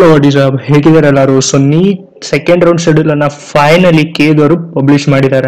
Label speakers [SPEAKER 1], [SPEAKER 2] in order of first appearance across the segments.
[SPEAKER 1] hello ಡಿಸಾಬ್ ಹೇಗಿದ್ದಾರೆ ಎಲ್ಲರೂ so ನೀ ಸೆಕೆಂಡ್ ರೌಂಡ್ ಶೆಡ್ಯೂಲ್ ಅನ್ನ ಫೈನಲಿ ಕೇದವರು ಪಬ್ಲಿಷ್ ಮಾಡಿದ್ದಾರೆ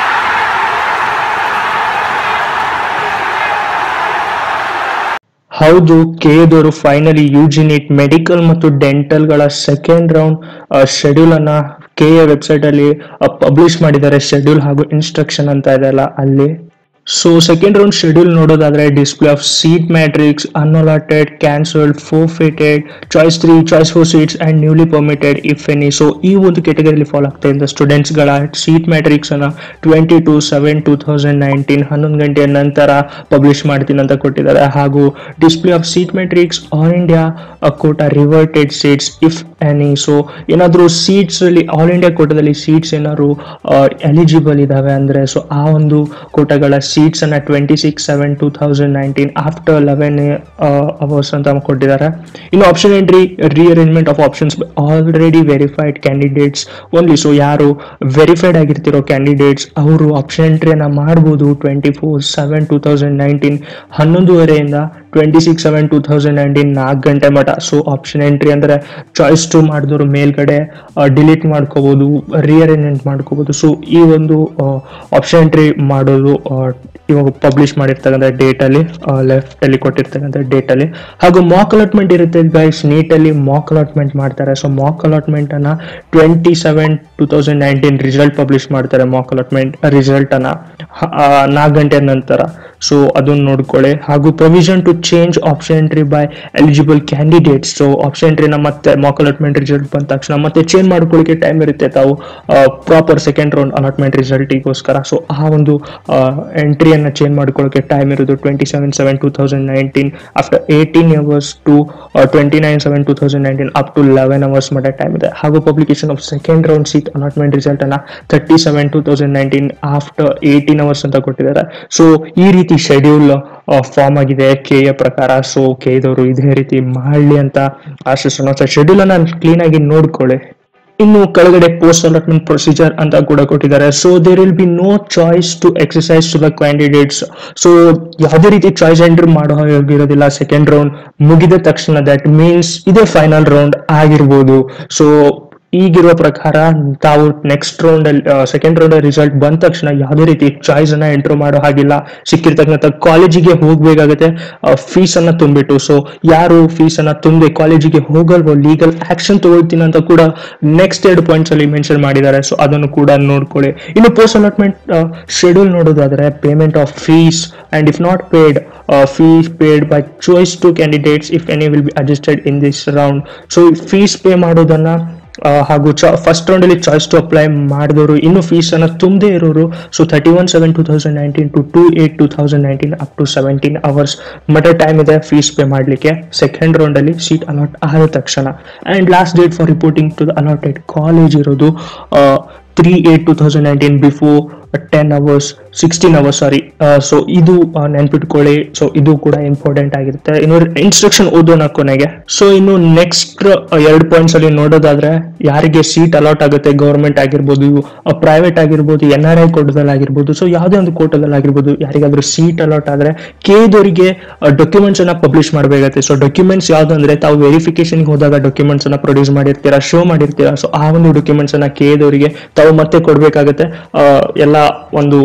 [SPEAKER 1] ಹೌದು ಕೆದವರು ಫೈನಲಿ ಯೂಜಿನಿಟ್ ಮೆಡಿಕಲ್ ಮತ್ತು ಡೆಂಟಲ್ ಗಳ ಸೆಕೆಂಡ್ ರೌಂಡ್ ಶೆಡ್ಯೂಲ್ ಅನ್ನ ಕೆ ವೆಬ್ಸೈಟ್ ಅಲ್ಲಿ ಪಬ್ಲಿಷ್ ಮಾಡಿದ್ದಾರೆ ಶೆಡ್ಯೂಲ್ ಹಾಗೂ ಇನ್ಸ್ಟ್ರಕ್ಷನ್ ಅಂತ ಇದೆಲ್ಲ ಅಲ್ಲಿ ಸೊ ಸೆಕೆಂಡ್ ರೌಂಡ್ ಶೆಡ್ಯೂಲ್ ನೋಡೋದಾದ್ರೆ display of seat matrix unallotted cancelled forfeited choice three choice four seats and newly permitted if any so ಈ ಒಂದು ಕೆಟಗರಿಲಿ ಫಾಲೋ ಆಗ್ತಾ ಇದೆ ಸ್ಟೂಡೆಂಟ್ಸ್ ಗಳ ಸೀಟ್ ಮ್ಯಾಟ್ರಿಕ್ಸ್ ಅನ್ನ twenty two seven two thousand nineteen ಹನ್ನೊಂದು ಗಂಟೆಯ ನಂತರ ಪಬ್ಲಿಷ್ ಮಾಡ್ತೀನಿ ಅಂತ ಕೊಟ್ಟಿದ್ದಾರೆ ಹಾಗೂ display of seat matrix all India quota reverted seats if any so ಏನಾದರೂ ಸೀಟ್ಸ್ ಅಲ್ಲಿ ಆಲ್ ಇಂಡಿಯಾ ಕೋಟದಲ್ಲಿ ಸೀಟ್ಸ್ ಏನಾದ್ರು ಎಲಿಜಿಬಲ್ ಇದಾವೆ ಅಂದ್ರೆ ಸೊ ಆ ಒಂದು ಕೋಟಗಳ ಸೀಟ್ಸ್ ಅನ್ನ twenty six seven two thousand nineteen after eleven hours ಅಂತ ಕೊಟ್ಟಿದ್ದಾರೆ ಇನ್ನು option entry rearrangement of options already verified candidates only so ಯಾರು ವೆರಿಫೈಡ್ ಆಗಿರ್ತಿರೋ ಕ್ಯಾಂಡಿಡೇಟ್ಸ್ ಅವರು ಆಪ್ಷನ್ ಎಂಟ್ರಿಯನ್ನ ಮಾಡ್ಬೋದು twenty four seven two thousand nineteen ಹನ್ನೊಂದುವರೆಯಿಂದ twenty six seven two thousand nineteen ನಾಲ್ಕು ಗಂಟೆ ಮಟ ಸೊ ಆಪ್ಷನ್ ಎಂಟ್ರಿ ಅಂದ್ರೆ ಚಾಯ್ಸ್ ಟು ಮಾಡಿದವರು ಮೇಲ್ಗಡೆ ಡಿಲೀಟ್ ಮಾಡ್ಕೋಬಹುದು ರಿಅರೇಂಜ್ಮೆಂಟ್ ಮಾಡ್ಕೋಬಹುದು ಸೊ ಈ ಒಂದು ಆಪ್ಷನ್ ಎಂಟ್ರಿ ಮಾಡೋದು ಆ, ಇವಾಗ ಪಬ್ಲಿಷ್ ಮಾಡಿರ್ತಕ್ಕಂಥ ಡೇಟ್ ಅಲ್ಲಿ ಲೆಫ್ಟ್ ಅಲ್ಲಿ ಕೊಟ್ಟಿರ್ತಕ್ಕಂಥ ಡೇಟ್ ಅಲ್ಲಿ ಹಾಗೂ ಮಾಕ್ ಅಲಾಟ್ಮೆಂಟ್ ಇರುತ್ತೆ ಗೈಸ್ ನೀಟ್ ಅಲ್ಲಿ ಮಾಕ್ ಅಲಾಟ್ಮೆಂಟ್ ಮಾಡ್ತಾರೆ ಸೊ ಮಾಕ್ ಅಲಾಟ್ಮೆಂಟ್ ಅನ್ನ twenty seven two thousand nineteen result publish ಮಾಡ್ತಾರೆ ಮಾಕ್ ಅಲಾಟ್ಮೆಂಟ್ ರಿಸಲ್ಟ್ ಅನ್ನ ನಾಲ್ಕು ಗಂಟೆ ನಂತರ ಸೊ ಅದನ್ನ ನೋಡ್ಕೊಳ್ಳಿ ಹಾಗೂ provision to change option entry by eligible candidates so option ಎಂಟ್ರಿನ ಮತ್ತೆ ಮಾಕ್ ಅಲಾಟ್ಮೆಂಟ್ ರಿಸಲ್ಟ್ ಬಂದ ತಕ್ಷಣ ಮತ್ತೆ ಚೇಂಜ್ ಮಾಡ್ಕೊಳ್ಳಿಕ್ಕೆ ಟೈಮ್ ಇರುತ್ತೆ ತಾವು ಪ್ರಾಪರ್ ಸೆಕೆಂಡ್ ರೌಂಡ್ ಅಲಾಟ್ಮೆಂಟ್ ರಿಸಲ್ಟಿಗೋಸ್ಕರ ಸೊ ಆ ಒಂದು ಎಂಟ್ರಿಯನ್ನ ಚೇಂಜ್ ಮಾಡ್ಕೊಳ್ಳೋಕೆ ಟೈಮ್ ಇರೋದು twenty seven seven two thousand nineteen after eighteen hours to twenty nine seven two thousand nineteen up to eleven hours ಮಟ್ಟ ಟೈಮ್ ಇದೆ ಹಾಗೂ publication of second round seat allotment result ಅನ್ನ thirty seven two thousand nineteen after eighteen hours ಅಂತ ಕೊಟ್ಟಿದ್ದಾರೆ so ಈ ರೀತಿ schedule form ಆಗಿದೆ K A ಪ್ರಕಾರ ಸೊ ಕೆ ಇದವರು ಇದೇ ರೀತಿ ಮಾಡಲಿ ಅಂತ ಆಶಿಸೋಣ ಸೊ ಶೆಡ್ಯೂಲ್ ಅನ್ನ ಕ್ಲೀನ್ ಆಗಿ ನೋಡ್ಕೊಳ್ಳಿ ಇನ್ನು ಕೆಳಗಡೆ ಪೋಸ್ಟ್ ಅಲಾಟ್ಮೆಂಟ್ ಪ್ರೊಸೀಜರ್ ಅಂತ ಕೂಡ ಕೊಟ್ಟಿದ್ದಾರೆ so there will be no choice to exercise to the candidates so ಯಾವುದೇ ರೀತಿ ಚಾಯ್ಸ್ ಎಂಟ್ರಿ ಮಾಡೋ ಹೋಗಿರೋದಿಲ್ಲ ಸೆಕೆಂಡ್ ರೌಂಡ್ ಮುಗಿದ ತಕ್ಷಣ ದಟ್ ಮೀನ್ಸ್ ಇದೇ ಫೈನಲ್ ರೌಂಡ್ ಆಗಿರ್ಬೋದು ಸೊ ಈಗಿರುವ ಪ್ರಕಾರ ತಾವು ನೆಕ್ಸ್ಟ್ ರೌಂಡ್ ಅಲ್ಲಿ ಸೆಕೆಂಡ್ ರೌಂಡ್ ರಿಸಲ್ಟ್ ಬಂದ ತಕ್ಷಣ ಯಾವುದೇ ರೀತಿ ಚಾಯ್ಸ್ ಅನ್ನ ಎಂಟ್ರ್ ಮಾಡೋ ಹಾಗಿಲ್ಲ ಸಿಕ್ಕಿರ್ತಕ್ಕಂಥ ಕಾಲೇಜಿಗೆ ಹೋಗ್ಬೇಕಾಗತ್ತೆ ಫೀಸ್ ಅನ್ನ ತುಂಬಿಟ್ಟು ಸೊ ಯಾರು ಫೀಸ್ ಅನ್ನ ತುಂಬಿ ಕಾಲೇಜಿಗೆ ಹೋಗಲ್ವೋ ಲೀಗಲ್ ಆಕ್ಷನ್ ತಗೊಳ್ತೀನಿ ಅಂತ ಕೂಡ ನೆಕ್ಸ್ಟ್ ಎರಡು ಪಾಯಿಂಟ್ಸ್ ಅಲ್ಲಿ ಮೆನ್ಷನ್ ಮಾಡಿದ್ದಾರೆ ಸೊ ಅದನ್ನು ಕೂಡ ನೋಡ್ಕೊಳ್ಳಿ ಇನ್ನು ಪೋಸ್ಟ್ ಅಲಾಟ್ಮೆಂಟ್ ಶೆಡ್ಯೂಲ್ ನೋಡೋದಾದ್ರೆ payment of fees and if not paid fees paid by choice two candidates if any will be adjusted in this round so fees pay ಮಾಡೋದನ್ನ ಆ, ಹಾಗೂ ಫಸ್ಟ್ ರೌಂಡ್ ಅಲ್ಲಿ ಚಾಯ್ಸ್ ಟು ಅಪ್ಲೈ ಮಾಡಿದವರು ಇನ್ನು fees ಅನ್ನ ತುಂಬದೇ ಇರೋರು so thirty one seven two thousand nineteen to two eight two thousand nineteen up to seventeen hours ಮಟ್ಟ ಟೈಮ್ ಇದೆ ಫೀಸ್ ಪೇ ಮಾಡಲಿಕ್ಕೆ ಸೆಕೆಂಡ್ ರೌಂಡ್ ಅಲ್ಲಿ ಸೀಟ್ ಅಲಾಟ್ ಆದ ತಕ್ಷಣ and last date for reporting to the allotted college ಇರೋದು three eight two thousand nineteen before ten hours sixteen hours sorry so ಇದು ಆ, ನೆನ್ಪಿಟ್ಕೊಳ್ಳಿ ಸೊ ಇದು ಕೂಡ ಇಂಪಾರ್ಟೆಂಟ್ ಆಗಿರುತ್ತೆ ಇನ್ನು ಇನ್ಸ್ಟ್ರಕ್ಷನ್ ಓದೋಣ ಕೊನೆಗೆ ಸೊ ಇನ್ನು ನೆಕ್ಸ್ಟ್ ಎರಡು ಪಾಯಿಂಟ್ಸ್ ಅಲ್ಲಿ ನೋಡೋದಾದ್ರೆ ಯಾರಿಗೆ ಸೀಟ್ ಅಲಾಟ್ ಆಗುತ್ತೆ ಗೌರ್ಮೆಂಟ್ ಆಗಿರ್ಬೋದು ಪ್ರೈವೇಟ್ ಆಗಿರ್ಬೋದು ಎನ್ ಆರ್ ಐ ಕೋಟದಲ್ಲಿ ಆಗಿರ್ಬೋದು ಸೊ ಯಾವುದೇ ಒಂದು ಕೋಟದಲ್ಲಿ ಆಗಿರ್ಬೋದು ಯಾರಿಗಾದ್ರೂ ಸೀಟ್ ಅಲಾಟ್ ಆದ್ರೆ ಕೇದವರಿಗೆ ಡಾಕ್ಯುಮೆಂಟ್ಸ್ ಅನ್ನ ಪಬ್ಲಿಷ್ ಮಾಡಬೇಕಾಗುತ್ತೆ ಸೊ ಡಾಕ್ಯುಮೆಂಟ್ಸ್ ಯಾವ್ದು ಅಂದ್ರೆ ತಾವು ವೆರಿಫಿಕೇಶನ್ ಹೋದಾಗ ಡಾಕ್ಯುಮೆಂಟ್ಸ್ ಅನ್ನ ಪ್ರೊಡ್ಯೂಸ್ ಮಾಡಿರ್ತೀರಾ ಶೋ ಮಾಡಿರ್ತೀರಾ ಸೊ ಆ ಒಂದು ಡಾಕ್ಯುಮೆಂಟ್ಸ್ ಅನ್ನ ಕೇದವರಿಗೆ ತಾವು ಮತ್ತೆ ಕೊಡ್ಬೇಕಾಗತ್ತೆ ಆ, ಎಲ್ಲ ಒಂದು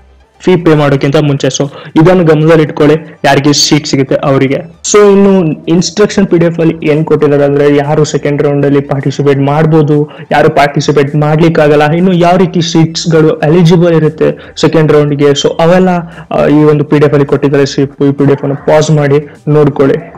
[SPEAKER 1] ಫೀ ಪೇ ಮಾಡೋಕ್ಕಿಂತ ಮುಂಚೆ ಸೊ ಇದನ್ನು ಗಮನದಲ್ಲಿ ಇಟ್ಕೊಳ್ಳಿ ಯಾರಿಗೆ ಸೀಟ್ ಸಿಗುತ್ತೆ ಅವರಿಗೆ ಸೊ ಇನ್ನು ಇನ್ಸ್ಟ್ರಕ್ಷನ್ ಪಿ ಡಿ ಎಫ್ ಅಲ್ಲಿ ಏನ್ ಕೊಟ್ಟಿದ್ದಾರೆ ಅಂದ್ರೆ ಯಾರು ಸೆಕೆಂಡ್ ರೌಂಡ್ ಅಲ್ಲಿ ಪಾರ್ಟಿಸಿಪೇಟ್ ಮಾಡ್ಬೋದು ಯಾರು ಪಾರ್ಟಿಸಿಪೇಟ್ ಮಾಡ್ಲಿಕ್ಕಾಗಲ್ಲ ಇನ್ನು ಯಾವ ರೀತಿ ಸೀಟ್ಸ್ ಗಳು ಎಲಿಜಿಬಲ್ ಇರುತ್ತೆ ಸೆಕೆಂಡ್ ರೌಂಡ್ಗೆ ಸೊ ಅವೆಲ್ಲ ಆ, ಈ ಒಂದು ಪಿ ಡಿ ಎಫ್ ಅಲ್ಲಿ ಕೊಟ್ಟಿದ್ದಾರೆ ಈ ಪಿ ಡಿ ಎಫ್ ಅನ್ನು ಪಾಸ್ ಮಾಡಿ ನೋಡ್ಕೊಳ್ಳಿ